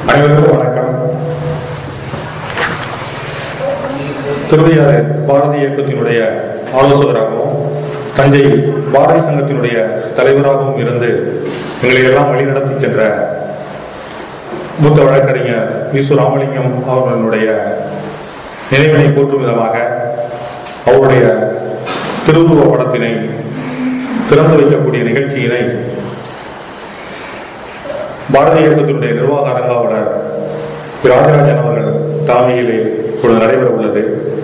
அனைவருக்கும் வணக்கம் திருவையாறு பாரதி இயக்கத்தினுடைய ஆலோசகராகவும் தஞ்சை பாரதி சங்கத்தினுடைய தலைவராகவும் இருந்து எங்களை எல்லாம் வழிநடத்தி சென்ற மூத்த வழக்கறிஞர் வி சு ராமலிங்கம் அவர்களுடைய நினைவினை போற்றும் விதமாக அவருடைய திருவுருவ படத்தினை திறந்து வைக்கக்கூடிய நிகழ்ச்சியினை பாரதிய இயக்கத்தினுடைய நிர்வாக அரங்காவலர் திரு ராஜராஜன் அவர்கள் தலைமையிலே இப்பொழுது நடைபெற உள்ளது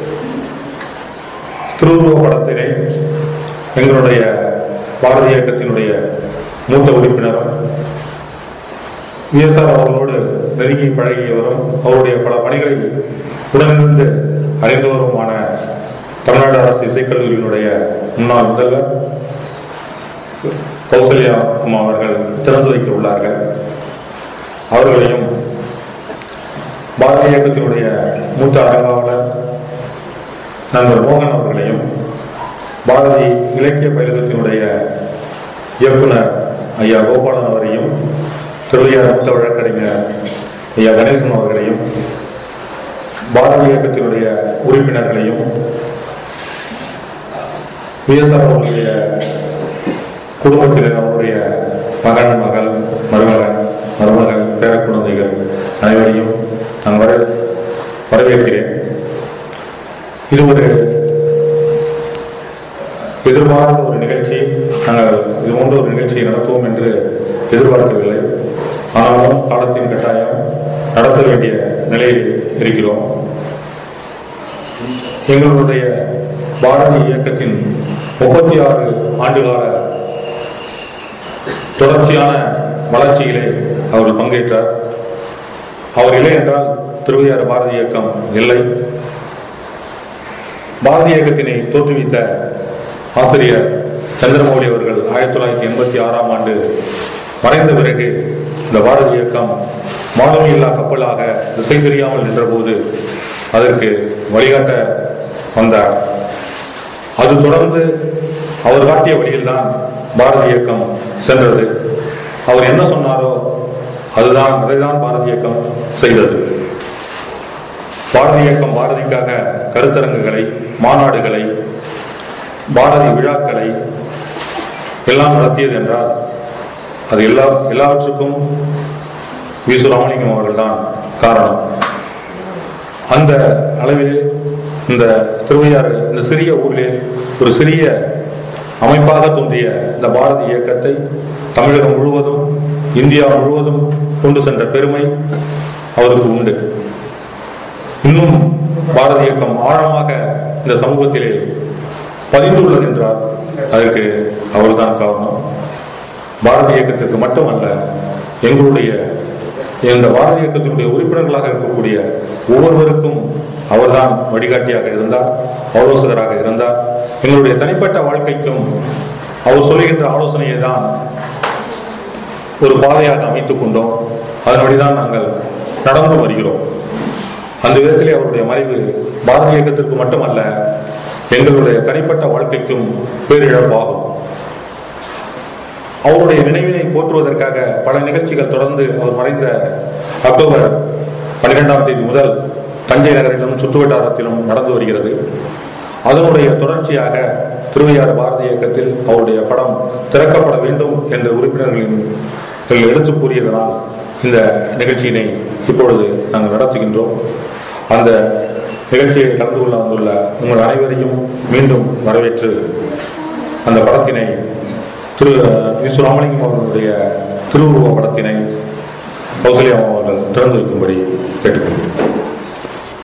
திருவுருவ படத்தினை எங்களுடைய பாரதிய இயக்கத்தினுடைய மூத்த உறுப்பினரும் விஎஸ்ஆர் அவர்களோடு நெருங்கி பழகியவரும் அவருடைய பல பணிகளை உடனிருந்து அறிந்தவருமான தமிழ்நாடு அரசு இசைக்கல்லூரியினுடைய முன்னாள் முதல்வர் கௌசல்யா அம்மா அவர்கள் திறந்து வைக்க உள்ளார்கள் அவர்களையும் பாரதிய இயக்கத்தினுடைய மூத்த அரங்காவலர் நண்பர் மோகன் அவர்களையும் பாரதி இலக்கிய பயிலகத்தினுடைய இயக்குனர் ஐயா கோபாலன் அவரையும் திருவையார் மூத்த வழக்கறிஞர் ஐயா கணேசன் அவர்களையும் பாரதி இயக்கத்தினுடைய உறுப்பினர்களையும் விஎஸ்ஆர் அவர்களுடைய குடும்பத்தினர் அவருடைய மகன் மகள் மருமகன் மருமகள் பேர குழந்தைகள் அனைவரையும் நான் வர வரவேற்கிறேன் இது ஒரு எதிர்பார்த்த ஒரு நிகழ்ச்சி நாங்கள் இது போன்ற ஒரு நிகழ்ச்சியை நடத்துவோம் என்று எதிர்பார்க்கவில்லை ஆனாலும் காலத்தின் கட்டாயம் நடத்த வேண்டிய நிலையில் இருக்கிறோம் எங்களுடைய பாரதி இயக்கத்தின் முப்பத்தி ஆறு ஆண்டுகால தொடர்ச்சியான வளர்ச்சியிலே அவர் பங்கேற்றார் அவர் இல்லை என்றால் திருவையாறு பாரதி இயக்கம் இல்லை பாரதி இயக்கத்தினை தோற்றுவித்த ஆசிரியர் சந்திரமௌலி அவர்கள் ஆயிரத்தி தொள்ளாயிரத்தி எண்பத்தி ஆறாம் ஆண்டு மறைந்த பிறகு இந்த பாரதி இயக்கம் மாலுமி இல்லா கப்பலாக திசை தெரியாமல் நின்றபோது அதற்கு வழிகாட்ட வந்தார் அது தொடர்ந்து அவர் காட்டிய வழியில்தான் பாரதி இயக்கம் சென்றது அவர் என்ன சொன்னாரோ அதுதான் அதைதான் பாரதி இயக்கம் செய்தது பாரதி இயக்கம் பாரதிக்காக கருத்தரங்குகளை மாநாடுகளை பாரதி விழாக்களை எல்லாம் நடத்தியது என்றால் அது எல்லா எல்லாவற்றுக்கும் வி சு ராமலிங்கம் அவர்கள்தான் காரணம் அந்த அளவிலே இந்த திருவையாறு இந்த சிறிய ஊரிலே ஒரு சிறிய அமைப்பாக தோன்றிய இந்த பாரதி இயக்கத்தை தமிழகம் முழுவதும் இந்தியா முழுவதும் கொண்டு சென்ற பெருமை அவருக்கு உண்டு இன்னும் பாரதி இயக்கம் ஆழமாக இந்த சமூகத்திலே பதிந்துள்ளது என்றால் அதற்கு அவர்தான் காரணம் பாரதி இயக்கத்திற்கு மட்டுமல்ல எங்களுடைய இந்த பாரதி இயக்கத்தினுடைய உறுப்பினர்களாக இருக்கக்கூடிய ஒவ்வொருவருக்கும் அவர்தான் வழிகாட்டியாக இருந்தார் ஆலோசகராக இருந்தார் எங்களுடைய தனிப்பட்ட வாழ்க்கைக்கும் அவர் சொல்லுகின்ற ஆலோசனையை தான் ஒரு பாதையாக அமைத்துக் கொண்டோம் அதன்படிதான் நாங்கள் நடந்து வருகிறோம் அந்த விதத்திலே அவருடைய மறைவு பாரதி இயக்கத்திற்கு மட்டுமல்ல எங்களுடைய தனிப்பட்ட வாழ்க்கைக்கும் பேரிழப்பாகும் அவருடைய நினைவினை போற்றுவதற்காக பல நிகழ்ச்சிகள் தொடர்ந்து அவர் மறைந்த அக்டோபர் பன்னிரெண்டாம் தேதி முதல் தஞ்சை நகரிலும் சுற்றுவட்டாரத்திலும் நடந்து வருகிறது அதனுடைய தொடர்ச்சியாக திருவையாறு பாரதி இயக்கத்தில் அவருடைய படம் திறக்கப்பட வேண்டும் என்ற உறுப்பினர்களின் எடுத்து கூறியதனால் இந்த நிகழ்ச்சியினை இப்பொழுது நாங்கள் நடத்துகின்றோம் அந்த நிகழ்ச்சியை கலந்து கொள்ள வந்துள்ள உங்கள் அனைவரையும் மீண்டும் வரவேற்று அந்த படத்தினை திரு விஸ்வ ராமலிங்கம் அவர்களுடைய திருவுருவ படத்தினை கௌசல்யா அவர்கள் திறந்து வைக்கும்படி கேட்டுக்கொள்கிறேன்